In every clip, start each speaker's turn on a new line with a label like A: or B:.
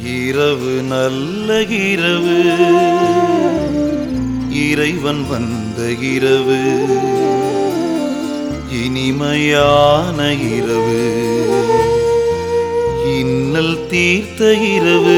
A: இரவு நல்ல இரவு இறைவன் வந்த இரவு இனிமையான இரவு இன்னல் தீர்த்த இரவு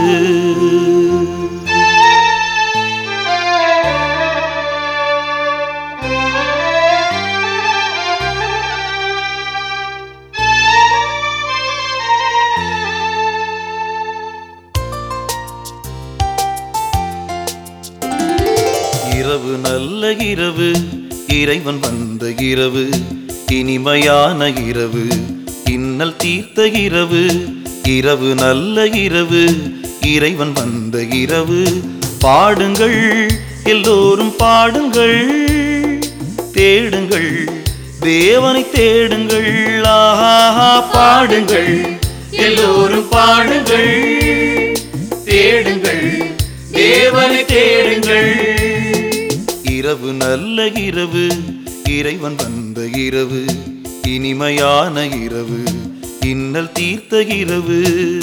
A: இரவு நல்ல இரவு இறைவன் வந்த இரவு இனிமையான இரவு இன்னல் தீர்த்த இரவு இரவு நல்ல இரவு இறைவன் வந்த இரவு பாடுங்கள் எல்லோரும் பாடுங்கள் தேடுங்கள் தேவனை தேடுங்கள் ஆஹா பாடுங்கள் எல்லோரும் பாடுங்கள் தேடுங்கள் தேவனை தேடுங்கள் இரவு நல்ல இரவு இறைவன் வந்த இரவு இனிமையான இரவு இன்னல் தீர்த்த இரவு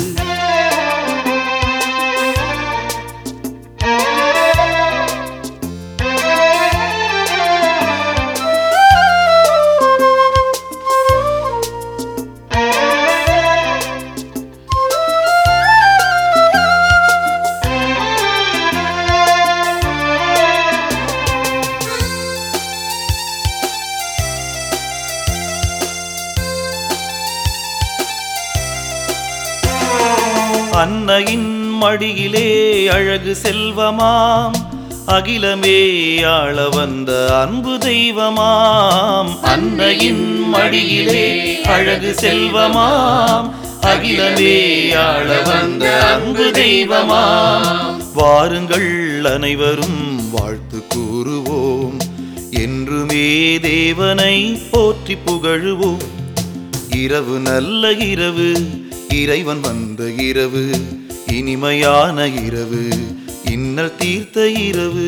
A: அன்னையின் மடியிலே அழகு செல்வமாம் அகிலமே ஆள வந்த அன்பு தெய்வமாம் அன்னையின் மடியிலே அழகு செல்வமாம் அகிலமே ஆள வந்த அன்பு தெய்வமாம் வாருங்கள் அனைவரும் வாழ்த்து கூறுவோம் என்றுமே தேவனை போற்றி புகழுவோம் இரவு நல்ல இரவு இறைவன் வந்த இரவு இனிமையான இரவு இன்னல் தீர்த்த இரவு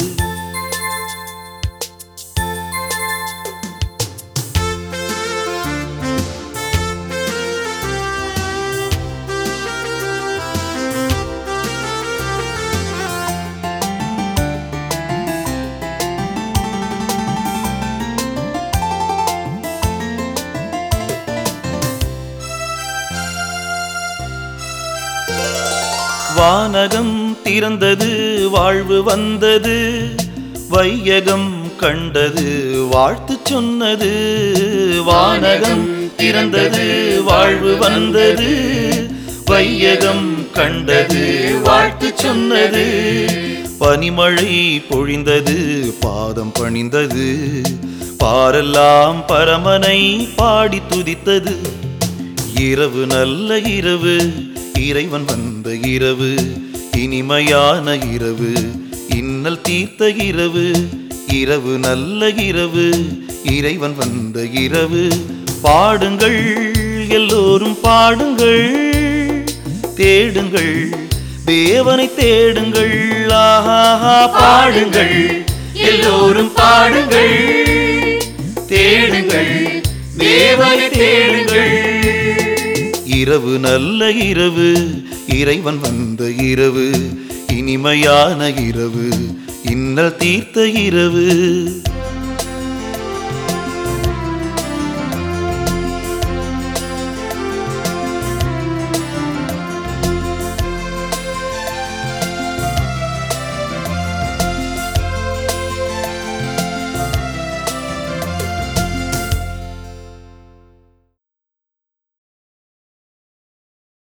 A: வானகம் திறந்தது வாழ்வு வந்தது வையகம் கண்டது வாழ்த்து சொன்னது வானகம் திறந்தது வாழ்வு வந்தது வையகம் கண்டது வாழ்த்து சொன்னது பனிமழை பொழிந்தது பாதம் பணிந்தது பாரெல்லாம் பரமனை பாடி துதித்தது இரவு நல்ல இரவு இறைவன் வந்த இரவு இனிமையான இரவு இன்னல் தீர்த்த இரவு இரவு நல்ல இரவு இறைவன் வந்த இரவு பாடுங்கள் எல்லோரும் பாடுங்கள் தேடுங்கள் தேவனை தேடுங்கள் ஆஹா பாடுங்கள் எல்லோரும் பாடுங்கள் தேடுங்கள் தேவனை தேடுங்கள் இரவு நல்ல இரவு இறைவன் வந்த இரவு இனிமையான இரவு இன்னல் தீர்த்த இரவு